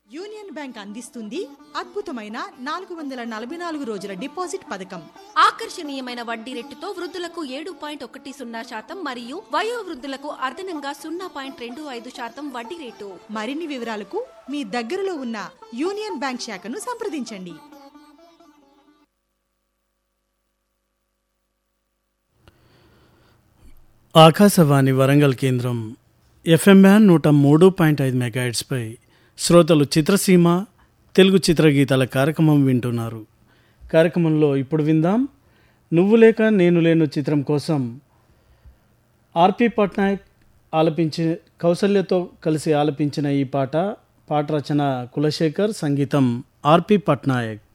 union bank అందిస్తుంది అద్భుతమైన నాలుగు వందల నలభై నాలుగు రోజుల డిపాజిట్ పథకం ఆకర్షణీయమైన వడ్డీ రేటుతో వృద్ధులకు ఏడు పాయింట్ ఒకటి సున్నా శాతం మరియు వయో వృద్ధులకు అదనంగా సున్నా పాయింట్ రెండు ఐదు శాతం వడ్డీ రేటు మరిన్ని వివరాలకు మీ దగ్గరలో ఉన్న యూనియన్ బ్యాంక్ శాఖను సంప్రదించండి ఆకాశవాణి వరంగల్ కేంద్రం ఎఫ్ఎం బ్యాన్ నూట మూడు పాయింట్ ఐదు మెగాహెట్స్పై శ్రోతలు చిత్రసీమ తెలుగు చిత్రగీతాల కార్యక్రమం వింటున్నారు కార్యక్రమంలో ఇప్పుడు విందాం నువ్వు లేక నేను లేను చిత్రం కోసం ఆర్పి పట్నాయక్ ఆలపించి కౌసల్యతో కలిసి ఆలపించిన ఈ పాట పాట రచన కులశేఖర్ సంగీతం ఆర్పి పట్నాయక్